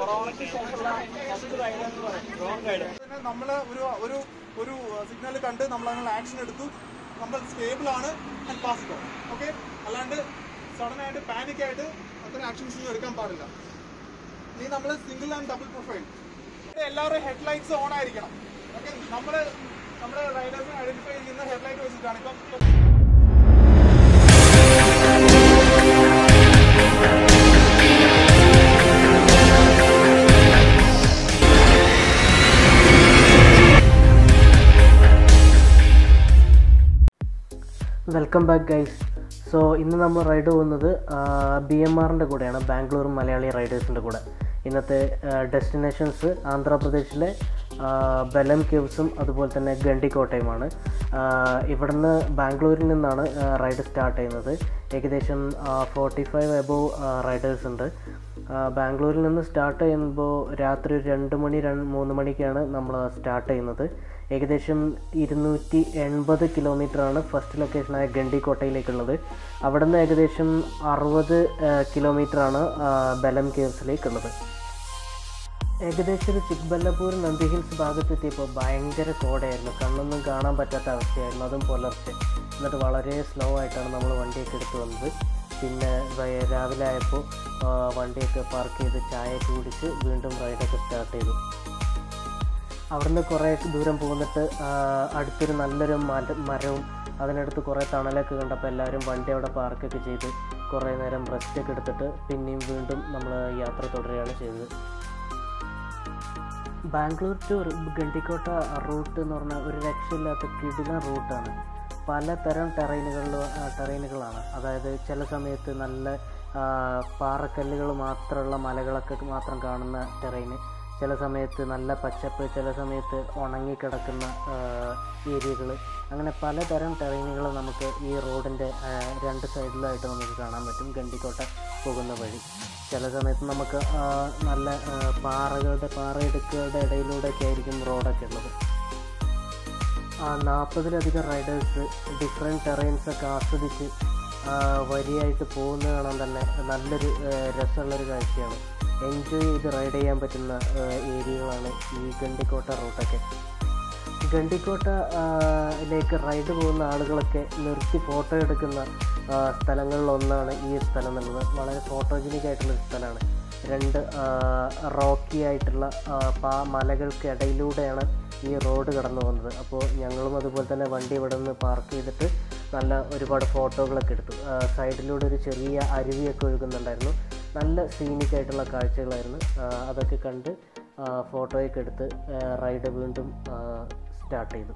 കൊറോണയ്ക്ക് ശേഷമുള്ള first ride എന്ന് പറയും റോങ് റൈഡ് തന്നെ നമ്മൾ ഒരു ഒരു ഒരു സിഗ്നൽ കണ്ട് നമ്മൾ അതിനുള്ള ആക്ഷൻ എടുത്തു നമ്മൾ സ്റ്റേബിൾ ആണ് ആൻഡ് പാസിബിൾ ഓക്കെ അല്ലാണ്ട് സഡൻ ആയിട്ട് പാനിക് ആയിട്ട് അത്തരം ആക്ഷൻസ് ഒന്നും എടുക്കാൻ പാടില്ല ഇനി നമ്മൾ സിംഗിൾ ആൻഡ് ഡബിൾ പ്രൊഫൈൽ എല്ലാവരും ഹെഡ്ലൈറ്റ്സ് ഓൺ ആയിരിക്കണം ഓക്കെ നമ്മൾ നമ്മുടെ റൈഡേഴ്സിനെ ഐഡന്റിഫൈ ചെയ്യുന്ന ഹെഡ്ലൈറ്റ് വെച്ചിട്ടാണ് ഇപ്പം വെൽക്കം ബാക്ക് ഗൈസ് സോ ഇന്ന് നമ്മൾ റൈഡ് പോകുന്നത് ബി എം ആറിൻ്റെ കൂടെയാണ് ബാംഗ്ലൂർ മലയാളി റൈഡേഴ്സിൻ്റെ കൂടെ ഇന്നത്തെ ഡെസ്റ്റിനേഷൻസ് ആന്ധ്രാപ്രദേശിലെ ആ, ബലം കേവ്സും അതുപോലെ തന്നെ ഗണ്ടിക്കോട്ടയുമാണ് ആ, ഇവിടുന്ന് ബാംഗ്ലൂരിൽ നിന്നാണ് റൈഡ് സ്റ്റാർട്ട് ചെയ്യുന്നത് ഏകദേശം ഫോർട്ടി ഫൈവ് എബോവ് റൈഡേഴ്സ് ഉണ്ട് ആ, ബാംഗ്ലൂരിൽ നിന്ന് സ്റ്റാർട്ട് ചെയ്യുമ്പോൾ രാത്രി ഒരു രണ്ട് മണി രണ്ട് മൂന്ന് മണിക്കാണ് നമ്മൾ സ്റ്റാർട്ട് ചെയ്യുന്നത് ഏകദേശം ഇരുന്നൂറ്റി എൺപത് കിലോമീറ്ററാണ് ഫസ്റ്റ് ലൊക്കേഷനായ ഗണ്ടിക്കോട്ടയിലേക്കുള്ളത് അവിടെ നിന്ന് ഏകദേശം അറുപത് കിലോമീറ്ററാണ് ബലം കേവ്സിലേക്കുള്ളത് ഏകദേശം ഒരു ചിക്ബല്ലപൂർ നന്ദി ഹിൽസ് ഭാഗത്തെത്തിയപ്പോൾ ഭയങ്കര കോടയായിരുന്നു കണ്ണൊന്നും കാണാൻ പറ്റാത്ത അവസ്ഥയായിരുന്നു അതും പുലർച്ചെ എന്നിട്ട് വളരെ സ്ലോ ആയിട്ടാണ് നമ്മൾ വണ്ടിയൊക്കെ എടുത്ത് വന്നത് പിന്നെ വൈ- രാവിലെ ആയപ്പോൾ ആ, വണ്ടിയൊക്കെ പാർക്ക് ചെയ്ത് ചായയൊക്കെ കുടിച്ച് വീണ്ടും റൈഡൊക്കെ സ്റ്റാർട്ട് ചെയ്തു അവിടുന്ന് കുറേ ദൂരം പോന്നിട്ട് ആ, അടുത്തൊരു നല്ലൊരു മര മരവും അതിനടുത്ത് കുറേ തണലൊക്കെ കണ്ടപ്പോൾ എല്ലാവരും വണ്ടി അവിടെ പാർക്കൊക്കെ ചെയ്ത് കുറേ നേരം റെസ്റ്റ് ഒക്കെ എടുത്തിട്ട് പിന്നെയും വീണ്ടും നമ്മൾ യാത്ര തുടരുകയാണ് ചെയ്തത് ബാംഗ്ലൂർ ടു ഗണ്ടിക്കോട്ട റൂട്ട് എന്ന് പറഞ്ഞാൽ ഒരു രക്ഷയില്ലാത്ത കിടിലൻ റൂട്ടാണ് പലതരം ടെറൈനുകളിൽ ടെറൈനുകളാണ് അതായത് ചില സമയത്ത് നല്ല ആ, പാറക്കല്ലുകൾ മാത്രമുള്ള മലകളൊക്കെ മാത്രം കാണുന്ന ടെറൈന് ചില സമയത്ത് നല്ല പച്ചപ്പ് ചില സമയത്ത് ഉണങ്ങിക്കിടക്കുന്ന ഏരിയകൾ അങ്ങനെ പലതരം ടെറൈനുകൾ നമുക്ക് ഈ റോഡിൻ്റെ രണ്ട് സൈഡിലായിട്ട് നമുക്ക് കാണാൻ പറ്റും ഗണ്ടിക്കോട്ട പോകുന്ന വഴി ചില സമയത്ത് നമുക്ക് ആ, നല്ല ആ, പാറകളുടെ പാറയിടുക്കുകളുടെ ഇടയിലൂടെയൊക്കെ ആയിരിക്കും റോഡൊക്കെ ഉള്ളത് ആ നാൽപ്പതിലധികം റൈഡേഴ്സ് ഡിഫറെൻറ്റ് ടെറൈൻസ് ഒക്കെ ആസ്വദിച്ച് ആ, വരിയായിട്ട് പോകുന്നത് കാണാൻ തന്നെ നല്ലൊരു ആ, രസമുള്ളൊരു കാഴ്ചയാണ് എൻജോയ് ചെയ്ത് റൈഡ് ചെയ്യാൻ പറ്റുന്ന ആ, ഏരിയകളാണ് ഈ ഗണ്ടിക്കോട്ട റൂട്ടൊക്കെ ഗണ്ടിക്കോട്ട ആ, ലേക്ക് റൈഡ് പോകുന്ന ആളുകളൊക്കെ നിർത്തി ഫോട്ടോ എടുക്കുന്ന ആ, സ്ഥലങ്ങളിലൊന്നാണ് ഈ സ്ഥലം എന്നുള്ളത് വളരെ ഫോട്ടോജനിക് ആയിട്ടുള്ളൊരു സ്ഥലമാണ് രണ്ട് റോക്കി ആയിട്ടുള്ള ആ, പാ മലകൾക്ക് ഇടയിലൂടെയാണ് ഈ റോഡ് കടന്നു പോകുന്നത് അപ്പോൾ ഞങ്ങളും അതുപോലെ തന്നെ വണ്ടി ഇവിടെ നിന്ന് പാർക്ക് ചെയ്തിട്ട് നല്ല ഒരുപാട് ഫോട്ടോകളൊക്കെ എടുത്തു ആ, സൈഡിലൂടെ ഒരു ചെറിയ അരുവിയൊക്കെ ഒഴുകുന്നുണ്ടായിരുന്നു നല്ല സീനിക് ആയിട്ടുള്ള കാഴ്ചകളായിരുന്നു ആ, അതൊക്കെ കണ്ട് ആ, ഫോട്ടോയൊക്കെ എടുത്ത് ആ, റൈഡ് വീണ്ടും സ്റ്റാർട്ട് ചെയ്തു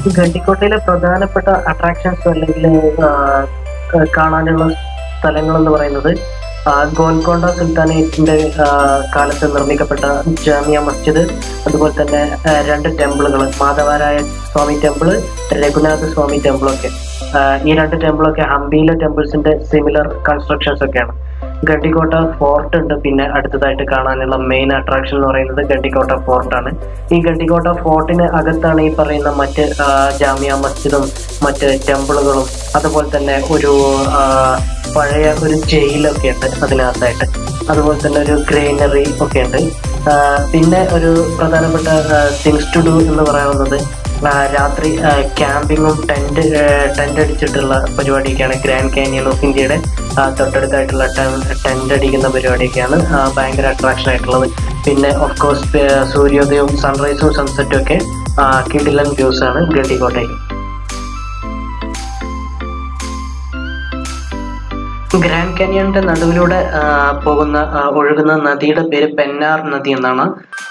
ഗണ്ടിക്കോട്ടയിലെ പ്രധാനപ്പെട്ട അട്രാക്ഷൻസ് അല്ലെങ്കിൽ ആ, ക- കാണാനുള്ള സ്ഥലങ്ങൾ എന്ന് പറയുന്നത് ആ, ഗോൽക്കൊണ്ട സുൽത്താനേറ്റിന്റെ ആ, കാലത്ത് നിർമ്മിക്കപ്പെട്ട ജാമിയ മസ്ജിദ് അതുപോലെ തന്നെ ആ, രണ്ട് ടെമ്പിളുകൾ മാധവരായ സ്വാമി ടെമ്പിൾ രഘുനാഥ സ്വാമി ടെമ്പിളൊക്കെ ആ, ഈ രണ്ട് ടെമ്പിളൊക്കെ ഹംപിയിലെ ടെമ്പിൾസിന്റെ സിമിലർ കൺസ്ട്രക്ഷൻസ് ഒക്കെയാണ് ഗണ്ടിക്കോട്ട ഫോർട്ട് ഉണ്ട് പിന്നെ അടുത്തതായിട്ട് കാണാനുള്ള മെയിൻ അട്രാക്ഷൻ എന്ന് പറയുന്നത് ഗണ്ടിക്കോട്ട ഫോർട്ടാണ് ഈ ഗണ്ടിക്കോട്ട ഫോർട്ടിന് അകത്താണ് ഈ പറയുന്ന മറ്റ് ആ, ജാമിയ മസ്ജിദും മറ്റ് ടെമ്പിളുകളും അതുപോലെ തന്നെ ഒരു ആ, പഴയ ഒരു ജയിലൊക്കെ ഉണ്ട് അതിനകത്തായിട്ട് അതുപോലെ തന്നെ ഒരു ഗ്രീനറി ഒക്കെ ഉണ്ട് ആ, പിന്നെ ഒരു പ്രധാനപ്പെട്ട തിങ്സ് ടു ഡു എന്ന് പറയാവുന്നത് ആ, രാത്രി ക്യാമ്പിങ്ങും ടെന്റ് ടെന്റ് അടിച്ചിട്ടുള്ള പരിപാടിയൊക്കെയാണ് ഗ്രാൻഡ് കാനിയൻ ഓഫ് ഇന്ത്യയുടെ ആ, തൊട്ടടുത്തായിട്ടുള്ള ടെന്റ് അടിക്കുന്ന പരിപാടിയൊക്കെയാണ് ആ, ഭയങ്കര അട്രാക്ഷൻ ആയിട്ടുള്ളത് പിന്നെ ഓഫ് കോഴ്സ് സൂര്യോദയവും സൺറൈസും സൺസെറ്റും ഒക്കെ ആ, കിടിലൻ വ്യൂസ് ആണ് ഗണ്ടിക്കോട്ടയിൽ ഗ്രാൻഡ് കാനിയന്റെ നടുവിലൂടെ ആ, പോകുന്ന ആ, ഒഴുകുന്ന നദിയുടെ പേര് പെന്നാർ നദി എന്നാണ്